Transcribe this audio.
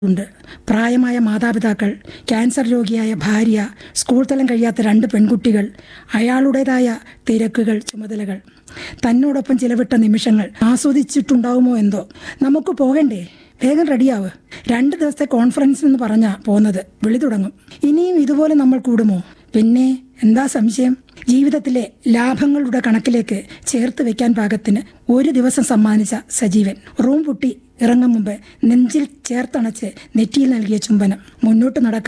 ഉണ്ട് പ്രായമായ മാതാപിതാക്കൾ ക്യാൻസർ രോഗിയായ ഭാര്യ സ്കൂൾ തലം കഴിയാത്ത രണ്ട് പെൺകുട്ടികൾ അയാളുടേതായ തിരക്കുകൾ ചുമതലകൾ തന്നോടൊപ്പം ചിലവിട്ട നിമിഷങ്ങൾ ആസ്വദിച്ചിട്ടുണ്ടാവുമോ എന്തോ നമുക്ക് പോകണ്ടേ വേഗം റെഡിയാവ് രണ്ട് ദിവസത്തെ കോൺഫറൻസ് എന്ന് പറഞ്ഞാ പോന്നത് വിളി തുടങ്ങും ഇനിയും ഇതുപോലെ നമ്മൾ കൂടുമോ പിന്നെ എന്താ സംശയം ജീവിതത്തിലെ ലാഭങ്ങളുടെ കണക്കിലേക്ക് ചേർത്ത് വെക്കാൻ പാകത്തിന് ഒരു ദിവസം സമ്മാനിച്ച സജീവൻ റൂം പൊട്ടി ഇറങ്ങും മുമ്പ് നെഞ്ചിൽ ചേർത്തണച്ച് നെറ്റിയിൽ നൽകിയ ചുംബനം മുന്നോട്ട് നടക്കാൻ